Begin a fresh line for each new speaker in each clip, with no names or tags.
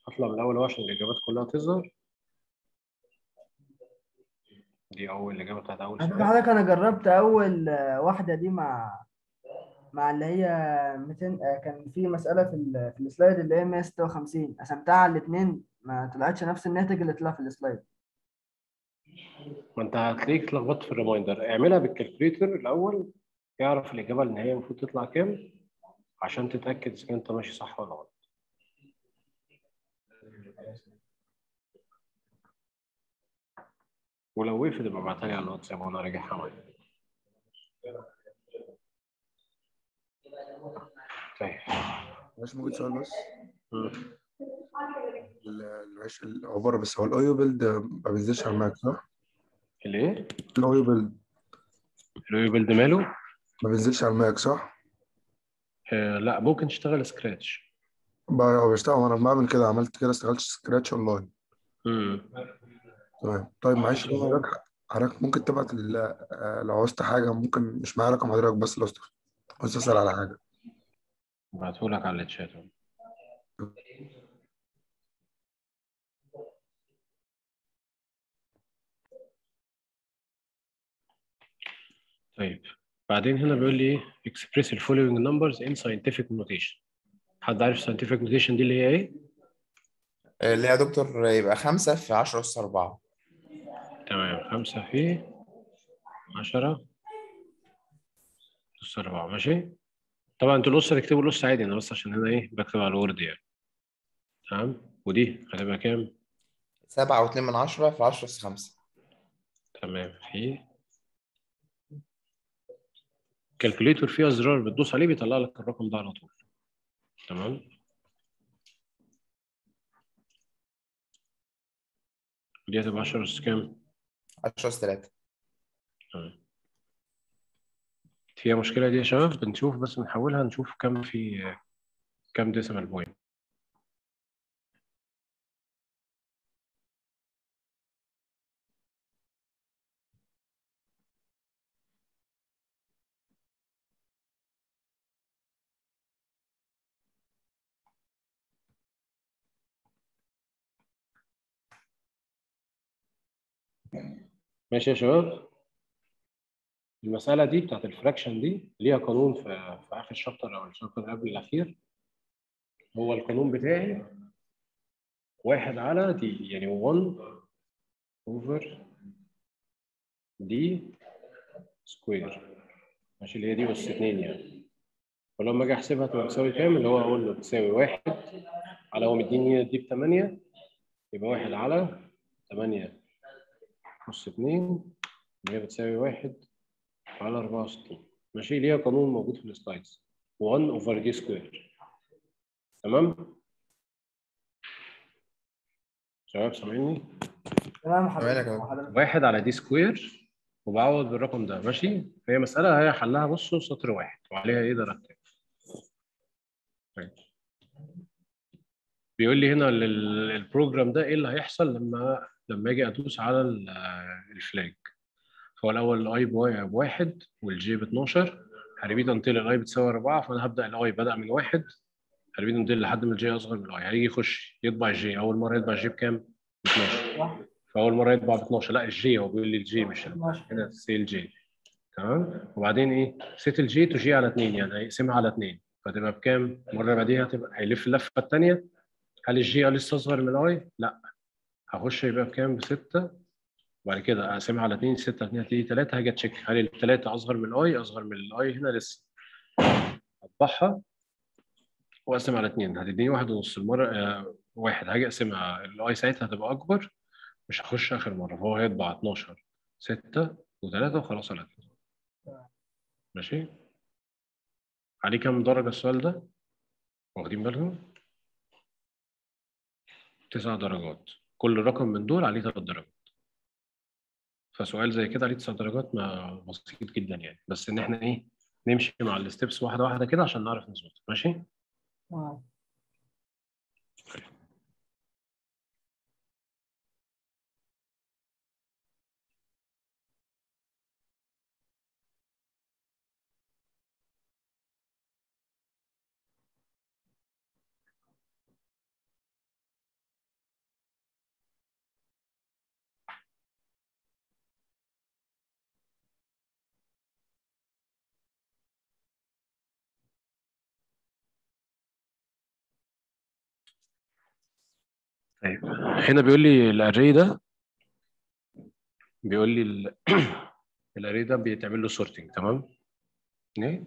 اطلع من الاول عشان الاجابات كلها تظهر دي اول اجابه بتاعت اول
على
سؤال
فكرة حضرتك انا جربت اول آه، واحدة دي مع مع اللي هي 200 آه، كان في مسألة في ال... في السلايد اللي هي 156 قسمتها على الاثنين ما طلعتش نفس الناتج اللي طلع في السلايد
ما انت هتلاقيك اتلخبطت في الريمايندر اعملها بالكالكوليتر الاول اعرف الاجابه النهائيه المفروض تطلع كام عشان تتاكد اذا كنت ماشي صح ولا غلط ولو وقفت يبقى ابعتها لي على الواتساب وانا راجعها معايا طيب
مش ممكن سؤال بس
مم.
ال- العيش العبارة بس هو الاويو بيلد ما بينزلش على الماك صح؟
الايه؟
الاويو بيلد
الويب بيلد ماله؟
ما بينزلش على الماك صح؟
آه لا ممكن تشتغل سكراتش
ب- هو بيشتغل وانا بعمل كده عملت كده اشتغلت سكراتش اونلاين
امم
تمام طيب معلش لو حضرتك حضرتك ممكن تبعت ال- آه، لو عوزت حاجة ممكن مش معايا رقم حضرتك بس لو است- عاوز تسأل على حاجة
بعتهولك على الشات طيب بعدين هنا بيقول لي ايه express the following numbers in scientific notation حد عارف scientific notation دي اللي هي ايه؟
اللي هي يا دكتور يبقى خمسة في عشرة أس أربعة
تمام خمسة في عشرة أس أربعة ماشي طبعا انتوا الأس تكتبوا الأس عادي أنا بس عشان هنا ايه بكتب على الوورد يعني تمام ودي هتبقى كام؟
سبعة واتنين من عشرة في عشرة أس خمسة
تمام في كالكوليتور فيها زرار بتدوس عليه بيطلع لك الرقم ده على طول تمام دي هتبقى 10 أس كام؟
عشرة أس تلاتة
تمام فيها مشكلة دي يا شباب بنشوف بس بنحولها نشوف كم في كم ديسيمال بوينت ماشي يا شباب المسألة دي بتاعت الفراكشن دي ليها قانون في, في آخر الشابتر أو الشابتر قبل الأخير هو القانون بتاعي واحد على دي يعني 1 اوفر دي سكوير ماشي اللي هي دي أس 2 يعني ولما أجي أحسبها تبقى بتساوي كام اللي هو أقول له بتساوي واحد على هو مديني دي بثمانية يبقى واحد على ثمانية أس 2 اللي هي بتساوي واحد على 64 ماشي ليها قانون موجود في السلايدز 1 اوفر دي سكوير تمام شباب سامعيني
تمام
تمام يا
حضرتك
كابتن.
حضرتك
واحد على دي سكوير وبعوض بالرقم ده ماشي هي مسألة هي حلها بصوا سطر واحد وعليها ايه درجتين طيب. بيقول لي هنا ال- البروجرام ده ايه اللي هيحصل لما لما اجي ادوس على ال- الفلاج هو الاول الاي بواحد والجي ب 12 هريبيت انتل الاي بتساوي 4 فانا هبدا الاي بدا من واحد هريبيت انتل لحد ما الجي اصغر من الاي هيجي يخش يطبع الجي اول مره يطبع الجي بكام؟ ب 12 فاول مره يطبع ب 12 لا الجي هو بيقول لي الجي مش ال-
12
هنا سيل جي تمام وبعدين ايه سيت الجي تو جي على 2 يعني هيقسمها على 2 فتبقى بكام؟ المره بعديها هتبقى هيلف اللفه الثانيه هل الجي لسه اصغر من الاي؟ لا هخش يبقى بكام؟ بستة وبعد كده اقسمها على 2 6 2 هتيجي 3 هاجي اتشيك هل الثلاثه اصغر من الاي؟ اصغر من الاي هنا لسه اطبعها واقسم على 2 هتديني واحد ونص المره آه واحد هاجي اقسمها الاي ساعتها هتبقى اكبر مش هخش اخر مره فهو هيطبع 12 6 و3 وخلاص على كده ماشي عليه كام درجه السؤال ده؟ واخدين بالكم؟ تسع درجات كل رقم من دول عليه ثلاث درجات فسؤال زي كده عليه تسع درجات ما بسيط جدا يعني بس ان احنا ايه نمشي مع الستبس واحده واحده كده عشان نعرف نظبط ماشي
تمام
طيب هنا بيقول لي الاري ده بيقول لي ال- الاري ده بيتعمل له سورتنج تمام ايه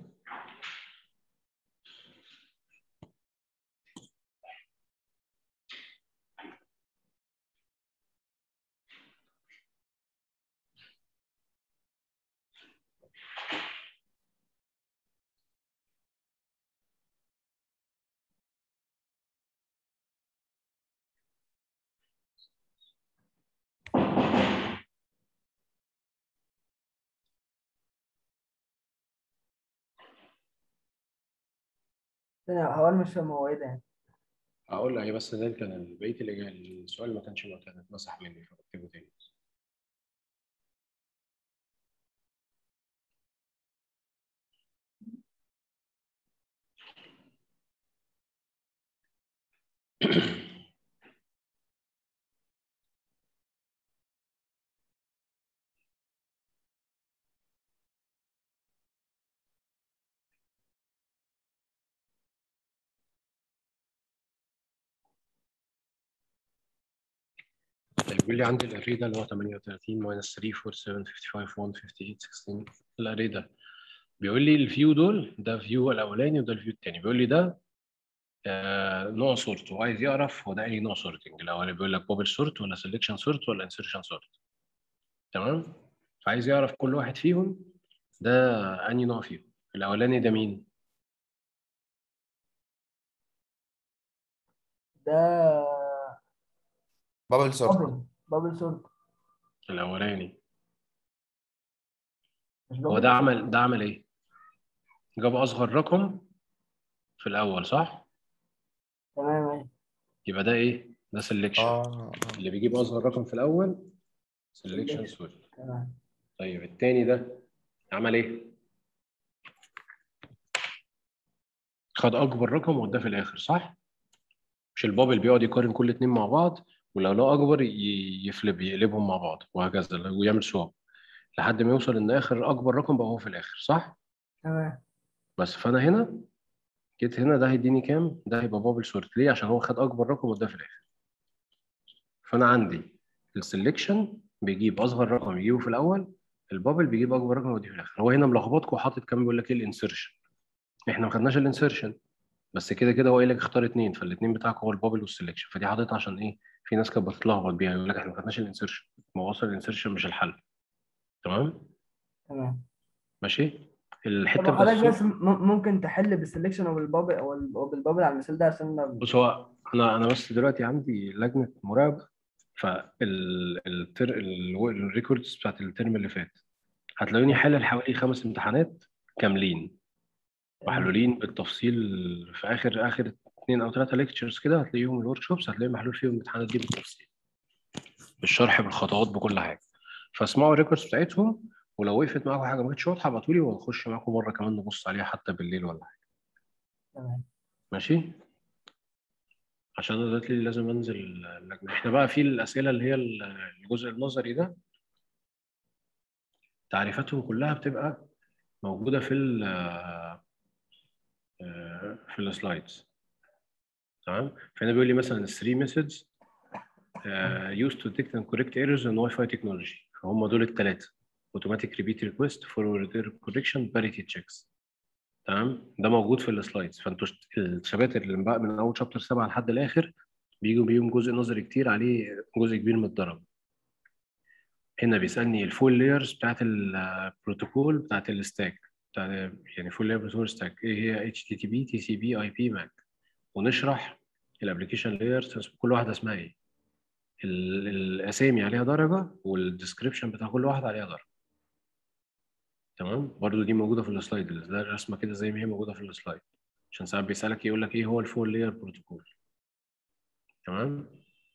هو انا مش فاهم هو ايه ده يعني
اقول له ايه بس ده كان بقيه الإجابة السؤال ما كانش معتاد اتمسح مني فبكتبه تاني طيب بيقول لي عندي الاري ده اللي هو 38 ماينس 3 4 7 55 1 58 16 الاري ده بيقول لي الفيو دول ده فيو الاولاني وده الفيو الثاني بيقول لي ده آه نوع صورته وعايز يعرف هو ده انهي نوع سورتنج الاولاني بيقول لك بابل سورت ولا سelection سورت ولا انسرشن سورت تمام فعايز يعرف كل واحد فيهم ده انهي نوع فيهم الاولاني ده مين
ده
بابل سورت
بابل بابل سورت
الاولاني
مش
هو
بابل
ده عمل ده عمل ايه جاب اصغر رقم في الاول صح
تمام ايه
يبقى ده ايه ده سelection
اه آه.
اللي بيجيب اصغر رقم في الاول selection
Selection.
سورت
تمام
طيب التاني ده عمل ايه خد اكبر رقم وده في الاخر صح مش البابل بيقعد يقارن كل اتنين مع بعض ولو لقى اكبر ي- يفلب يقلبهم مع بعض وهكذا ويعمل سواب لحد ما يوصل ان اخر اكبر رقم بقى هو في الاخر صح
تمام
بس فانا هنا جيت هنا ده هيديني كام ده هيبقى بابل سورت ليه عشان هو خد اكبر رقم وده في الاخر فانا عندي السلكشن بيجيب اصغر رقم يجيبه في الاول البابل بيجيب اكبر رقم ويجيبه في الاخر هو هنا ملخبطكم وحاطط كام بيقول لك ايه الانسرشن احنا ما خدناش الانسرشن بس كده كده هو قايل لك اختار اتنين فالاثنين بتاعك هو البابل والسلكشن فدي حاططها عشان ايه في ناس كانت بتتلخبط بيها يقول لك احنا ما خدناش الانسرشن ما هو اصلا الانسرشن مش الحل تمام
تمام
ماشي
طب
الحته بتاعت
حضرتك
الصوت
بس م- ممكن تحل بالسلكشن او بالبابل او ال- أو بالبابل على المثال ده عشان ما-
بص هو انا انا بس دلوقتي عندي لجنه مراقبه فالريكوردز بتاعت الترم اللي فات هتلاقوني حلل حوالي خمس امتحانات كاملين محلولين بالتفصيل في اخر اخر اثنين او ثلاثه ليكتشرز كده هتلاقيهم الورك شوبس هتلاقي محلول فيهم الامتحانات دي بالتفصيل بالشرح بالخطوات بكل حاجه فاسمعوا الريكوردز بتاعتهم ولو وقفت معاكم حاجه ما كانتش واضحه ابعتوا لي ونخش معاكم مره كمان نبص عليها حتى بالليل ولا حاجه
تمام
ماشي عشان انا دلوقتي لازم انزل اللجنه احنا بقى في الاسئله اللي هي الجزء النظري ده تعريفاتهم كلها بتبقى موجوده في ال في السلايدز تمام فهنا بيقول لي مثلا 3 ميثودز used to detect and correct errors in Wi-Fi technology فهم دول الثلاثه automatic repeat request forward error correction parity checks تمام ده موجود في السلايدز فانتوا شت- الشباتر اللي بقى من اول شابتر 7 لحد الاخر بيجوا بيهم جزء نظري كتير عليه جزء كبير من الدرجه هنا بيسالني الفول لايرز بتاعت البروتوكول بتاعت الستاك بتاع يعني فول لاير بروتوكول ستاك ايه هي اتش تي تي بي تي سي بي اي بي ماك ونشرح الابلكيشن لايرز كل واحده اسمها ايه ال- الاسامي عليها درجه والديسكربشن بتاع كل واحده عليها درجه تمام برضو دي موجوده في السلايد ده الرسمه كده زي ما هي موجوده في السلايد عشان ساعات بيسالك يقول لك ايه هو الفول لاير بروتوكول تمام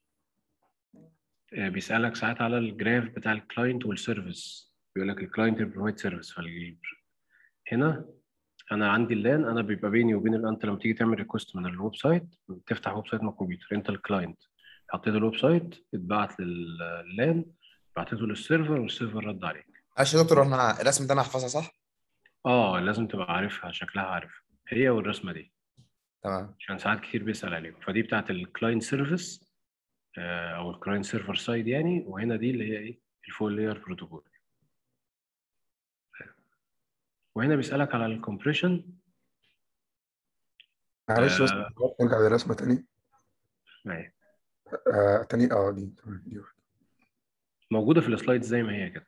آه، بيسالك ساعات على الجراف بتاع الكلاينت والسيرفيس بيقول لك الكلاينت بروفايد سيرفيس هنا انا عندي اللان انا بيبقى بيني وبين ال- انت لما تيجي تعمل ريكوست من الويب سايت تفتح ويب سايت من الكمبيوتر انت الكلاينت حطيت الويب سايت اتبعت لللان بعتته للسيرفر والسيرفر رد عليك
معلش يا دكتور انا الرسم ده انا احفظها صح؟
اه لازم تبقى عارفها شكلها عارف هي والرسمه دي
تمام
عشان ساعات كتير بيسال عليهم فدي بتاعت الكلاينت سيرفيس آه، او الكلاينت سيرفر سايد يعني وهنا دي اللي هي ايه الفول لاير بروتوكول وهنا بيسالك على الكompression
معلش بس
آه.
نرجع للرسمه تاني
معايا
آه تاني اه دي تمام دي واحدة.
موجوده في السلايد زي ما هي كده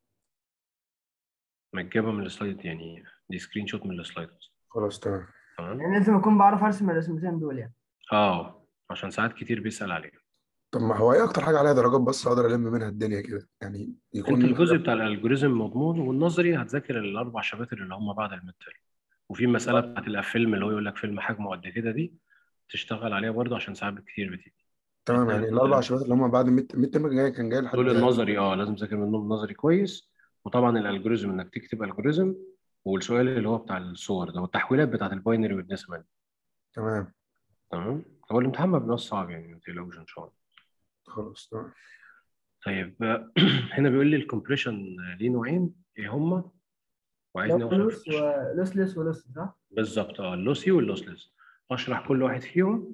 متجابه من السلايد يعني دي سكرين شوت من السلايد
خلاص تمام
تمام
يعني لازم اكون بعرف ارسم الرسمتين دول يعني
اه عشان ساعات كتير بيسال عليها
طب ما هو ايه اكتر حاجه عليها درجات بس اقدر الم منها الدنيا كده يعني يكون
انت الجزء بتاع الالجوريزم مضمون والنظري هتذاكر الاربع شباتر اللي هم بعد الميدترم وفي مساله بتاعت الفيلم اللي هو يقول لك فيلم حجمه قد كده دي تشتغل عليها برضه عشان ساعات كتير بتيجي
تمام يعني الاربع شباب اللي هم بعد الميد الميد ترم الجاي كان جاي لحد
دول النظري اه لازم تذاكر منهم نظري كويس وطبعا الالجوريزم انك تكتب الجوريزم والسؤال اللي هو بتاع الصور ده والتحويلات بتاعت الباينري والديسيمال
تمام
تمام هو الامتحان ما بيبقاش صعب يعني ما تقلقوش ان شاء الله
خلاص تمام
طيب هنا بيقول لي الكومبريشن ليه نوعين ايه هما وعايزني اوصف
لوس ولوسلس ولوس صح؟
بالظبط اه اللوسي واللوسلس اشرح كل واحد فيهم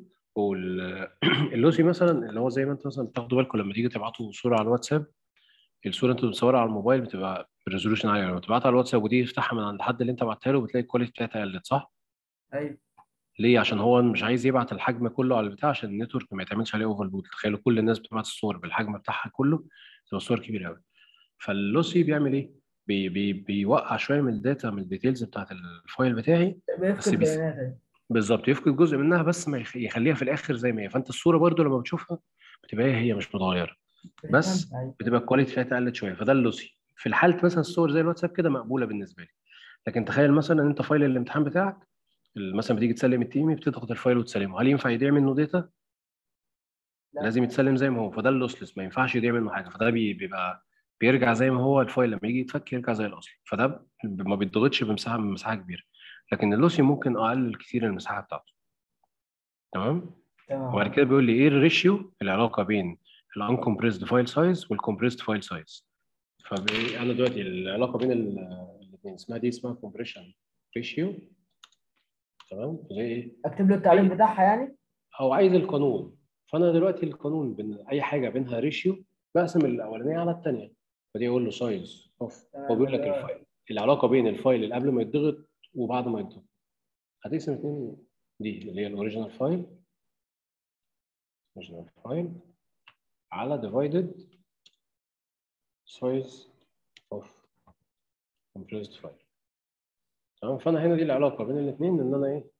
واللوسي مثلا اللي هو زي ما انت مثلا بتاخدوا بالكم لما تيجي تبعتوا صوره على الواتساب الصوره انت بتصورها على الموبايل بتبقى بريزولوشن عالي لما تبعتها على الواتساب ودي يفتحها من عند حد اللي انت بعتها له بتلاقي الكواليتي بتاعتها قلت صح؟
ايوه
ليه؟ عشان هو مش عايز يبعت الحجم كله على البتاع عشان النتورك ما يتعملش عليه اوفر لود تخيلوا كل الناس بتبعت الصور بالحجم بتاعها كله تبقى الصور كبيره قوي فاللوسي بيعمل ايه؟ بي بي بيوقع شويه من الداتا من الديتيلز بتاعت الفايل بتاعي بس
بيفقد
بيس-
بيانات أيوة.
بالظبط يفقد جزء منها بس ما يخ- يخليها في الاخر زي ما هي فانت الصوره برضو لما بتشوفها بتبقى هي هي مش متغيره بس
بتفهم؟ أيوة.
بتبقى الكواليتي بتاعتها قلت شويه فده اللوسي في الحاله مثلا الصور زي الواتساب كده مقبوله بالنسبه لي لكن تخيل مثلا ان انت فايل الامتحان بتاعك مثلا بتيجي تسلم التيمي بتضغط الفايل وتسلمه هل ينفع يضيع منه داتا؟
لا.
لازم يتسلم زي ما هو فده اللوسلس ما ينفعش يضيع منه حاجه فده بي- بيبقى بيرجع زي ما هو الفايل لما يجي يتفك يرجع زي الاصل فده ب- ما بيتضغطش بمساحه مساحه كبيره لكن اللوسي ممكن اقلل كتير المساحه بتاعته تمام وبعد
تمام
كده بيقول لي ايه الريشيو العلاقه بين الانكمبريسد فايل سايز والكمبريسد فايل سايز فانا دلوقتي العلاقه بين الاثنين اسمها دي اسمها كومبريشن ريشيو تمام زي ايه
اكتب له التعليم بتاعها يعني
هو عايز القانون فانا دلوقتي القانون بين اي حاجه بينها ريشيو بقسم الاولانيه على الثانيه فدي اقول له سايز اوف هو بيقول لك الفايل العلاقه بين الفايل اللي قبل ما يتضغط وبعد ما يتضغط هتقسم الاثنين دي اللي هي الاوريجينال فايل اوريجينال فايل على divided size of compressed file تمام فانا هنا دي العلاقه بين الاثنين ان انا ايه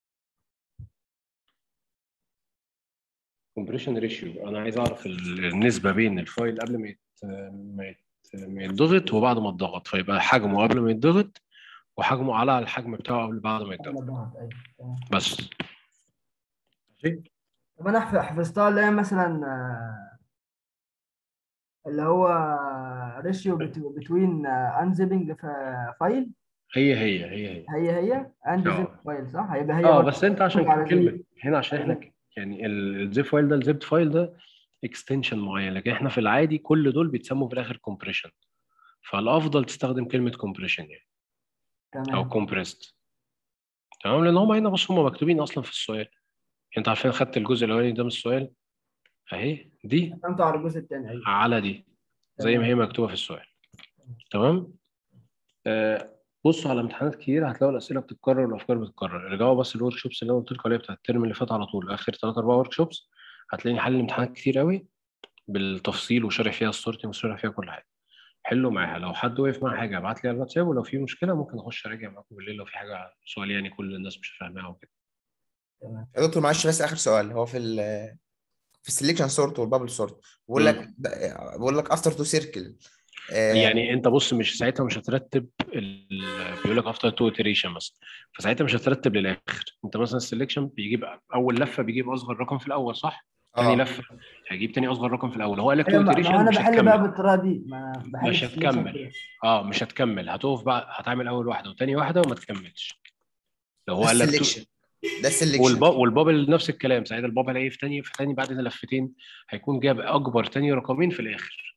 compression ratio انا عايز اعرف ال- النسبه بين الفايل قبل ما يت... ما يت... ما يتضغط وبعد ما اتضغط فيبقى حجمه قبل ما يتضغط وحجمه على الحجم بتاعه قبل بعد ما يتضغط
على بعض ايوه تمام
بس ماشي
طب انا حف- حفظتها اللي هي مثلا آه، اللي هو ريشيو بتوين انزيبنج فايل
هي هي هي هي
هي هي انزيب
آه.
فايل صح هيبقى هي
اه
برضه
بس انت عشان
على
كلمه
زب.
هنا عشان احنا ك- يعني الزيب فايل ده الزيب فايل ده اكستنشن معين لكن احنا في العادي كل دول بيتسموا في الاخر كومبريشن فالافضل تستخدم كلمه كومبريشن يعني او
تمام
كومبريست تمام لان هم هنا بص هم مكتوبين اصلا في السؤال انت عارفين خدت الجزء الاولاني ده من السؤال اهي دي
فهمت على الجزء الثاني ايوه
على دي زي ما هي مكتوبه في السؤال تمام آه بصوا على امتحانات كتير هتلاقوا الاسئله بتتكرر والافكار بتتكرر ارجعوا بس الورك شوبس اللي انا قلت لكم عليها بتاعت الترم اللي فات على طول اخر 3 4 ورك شوبس هتلاقيني حل امتحانات كتير قوي بالتفصيل وشارح فيها السورتنج وشارح فيها كل حاجه حلوا معاها لو حد وقف مع حاجه ابعت لي على الواتساب ولو في مشكله ممكن اخش اراجع معاكم بالليل لو في حاجه سؤال يعني كل الناس مش فاهماها وكده
تمام
يا دكتور معلش بس اخر سؤال هو في ال في السليكشن سورت والبابل سورت بقول لك بقول لك افتر تو سيركل
يعني انت بص مش ساعتها مش هترتب ال... بيقول لك افتر تو iteration مثلا فساعتها مش هترتب للاخر انت مثلا السلكشن بيجيب اول لفه بيجيب اصغر رقم في الاول صح؟ تاني لفه هيجيب تاني اصغر رقم في الاول هو قال لك
ايوه
تو
ما ما
iteration
هو انا
مش
بحل بقى
هتكمل
بالطريقه دي ما أنا بحل
مش
في السليكشن
هتكمل.
كده.
اه مش هتكمل هتقف بقى هتعمل اول واحده وتاني واحده وما تكملش لو هو
ده
قال لك تو-
السليكشن ده السليكشن
والب... والبابل نفس الكلام ساعتها البابل هيقف تاني في تاني بعد لفتين هيكون جاب اكبر تاني رقمين في الاخر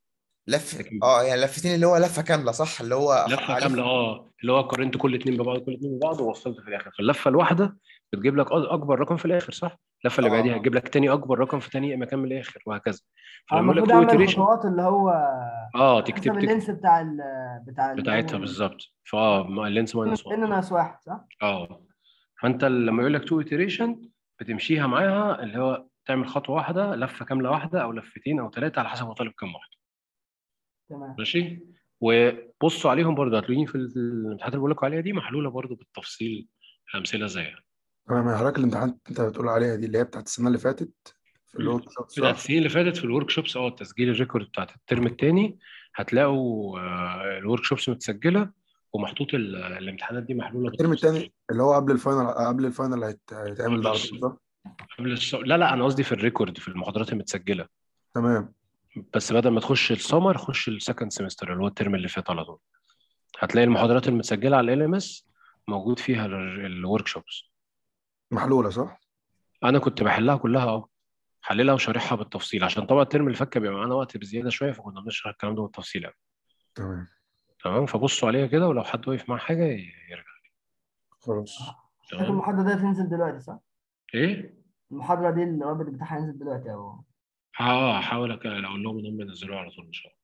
لف
لكن-
اه يعني لفتين اللي هو لفه كامله صح اللي هو
لفه
ألف-
كامله اه اللي هو قارنت كل اتنين ببعض كل اتنين ببعض ووصلت في الاخر فاللفه الواحده بتجيب لك أ- اكبر رقم في الاخر صح؟ اللفه اللي
آه.
بعديها هتجيب لك تاني اكبر رقم في تاني مكان من الاخر وهكذا
أنا
فلما يقول لك
المفروض
تو
اعمل
iteration
خطوات اللي هو
اه
حسب
تكتب تكتب
اللينس بتاع ال بتاع اللي
بتاعتها
هو
بالظبط فاه ما- اللينس ماينس
ان
1
ناقص واحد صح؟
اه فانت لما يقول لك تو iteration بتمشيها معاها اللي هو تعمل خطوه واحده لفه كامله واحده او لفتين او ثلاثه على حسب هو طالب كام واحده
تمام
ماشي وبصوا عليهم برضه هتلاقيهم في الامتحانات اللي بقول لكم عليها دي محلوله برضه بالتفصيل امثله زيها
تمام يا حضرتك الامتحانات انت بتقول عليها دي اللي هي بتاعت السنه اللي فاتت في الورك شوب
بتاعت
صح؟
السنين اللي فاتت في الورك شوبس اه تسجيل الريكورد بتاعت الترم الثاني هتلاقوا آه، الورك شوبس متسجله ومحطوط ال- الامتحانات دي محلوله
الترم
بالتفصيل.
الثاني اللي هو قبل الفاينل قبل الفاينل اللي هيت- هيتعمل ده على طول صح؟
قبل الص... لا لا انا قصدي في الريكورد في المحاضرات المتسجله
تمام
بس بدل ما تخش السمر خش السكند سيمستر اللي هو الترم اللي فات على طول هتلاقي المحاضرات المتسجله على ال ام اس موجود فيها الورك شوبس
محلوله صح؟
انا كنت بحلها كلها اه حللها وشارحها بالتفصيل عشان طبعا الترم اللي فات كان بيبقى معانا وقت بزياده شويه فكنا بنشرح الكلام ده بالتفصيل قوي
تمام
تمام فبصوا عليها كده ولو حد وقف مع حاجه ي- يرجع
خلاص
لكن
تمام
المحاضرة دي هتنزل دلوقتي صح؟
ايه
المحاضرة دي الرابط بتاعها هينزل دلوقتي أو
اه هحاول أك- اقول لهم ان هم ينزلوها على طول ان شاء الله